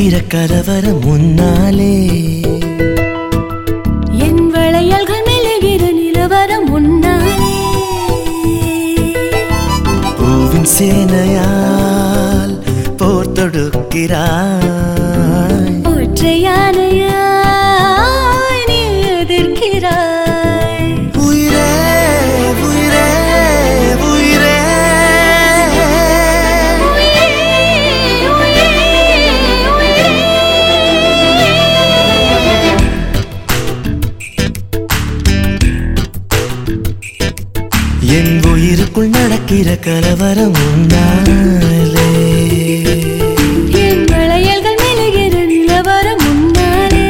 நடக்கிற கலவரம் முன்னாலே என் வளையல்கள் மெழுகிற நிலவரம் முன்னாலே பூவின் சேனையால் போர் தொடுக்கிறாய் ஒற்றையானையாய் நீ எதிர்க்கிறாய் உயிரே உயிரே உயிரே என் உயிருக்குள் நடக்கிற கலவரம் முன்னாலே என் வளையல்கள் மெழுகிற நிலவரம் முன்னாலே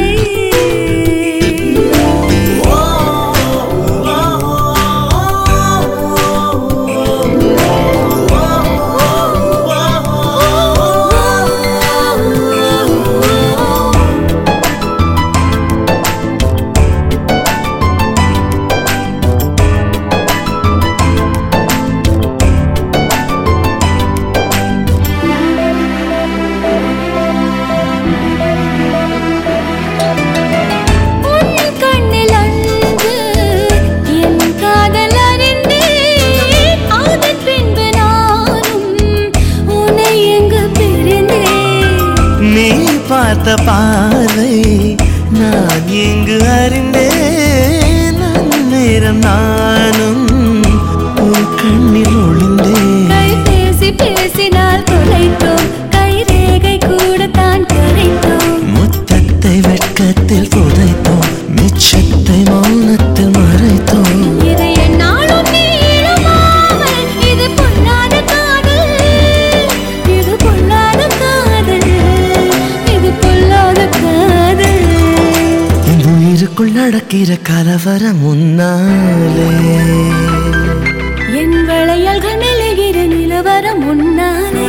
உன் கண்ணில் அன்று என் காதல் அறிந்தேன் அதன் பின்பு நானும் உன்னை எங்கு பிரிந்தேன் நீ பார்த்த பார்வை நான் எங்கு அறிந்தேன் அந்நேரம் நானும் உன் கண்ணில் ஒளிந்தேன் கை பேசி பேசினால் தொலைத்தோம் கை ரேகை கூட தான் கரைத்தோம் முத்தத்தை வெட்கத்தில் புதைத்தோம் மிச்சத்தை மௌனத்தில் மறைத்தோம் இது என்னாலும் நீளுமாமல் இது பொல்லாத காதல் இது பொல்லாத காதல் இது பொல்லாத காதல் என் உயிருக்குள் நடக்கிற கலவரம் முன்னாலே என் வளையல்கள் மெழுகிற நிலவரம் முன்னாலே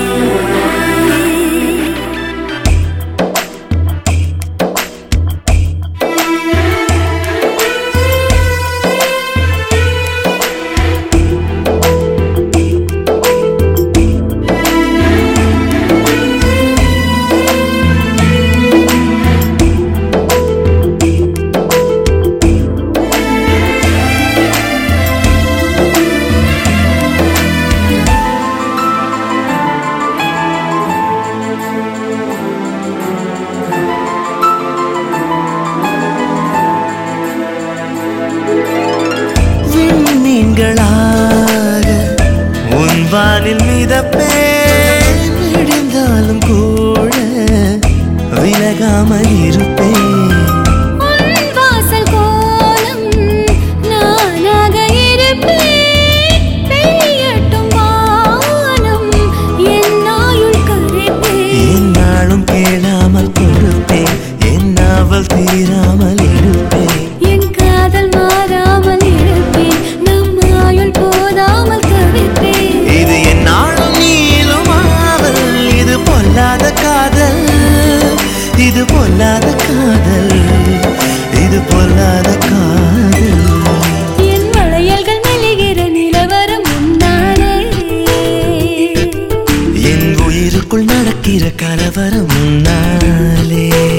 விண்மீன்களாக உன் வானில் மிதப்பேன் விடிந்தாலும் கூட விலகாமல் இருப்பேன் உன் வாசல் கோலம் நானாக இருப்பேன் பெய்யட்டும் வானம் என் ஆயுள் கரைப்பேன் என்னாலும் கேளாமல் கொடுப்பேன் என் நாவல் தீராமல் இருப்பேன் என் காதல் மாறாமல் இருப்பேன் நம் ஆயுள் போதாமல் தவிப்பேன் இது என்னாலும் நீளுமாவல் இது பொல்லாத காதல் இது பொல்லாத காதல் இது பொல்லாத காதல் என் வளையல்கள் மெழுகிற நிலவரம் முன்னாலே என் உயிருக்குள் நடக்கிற கலவரம் முன்னாலே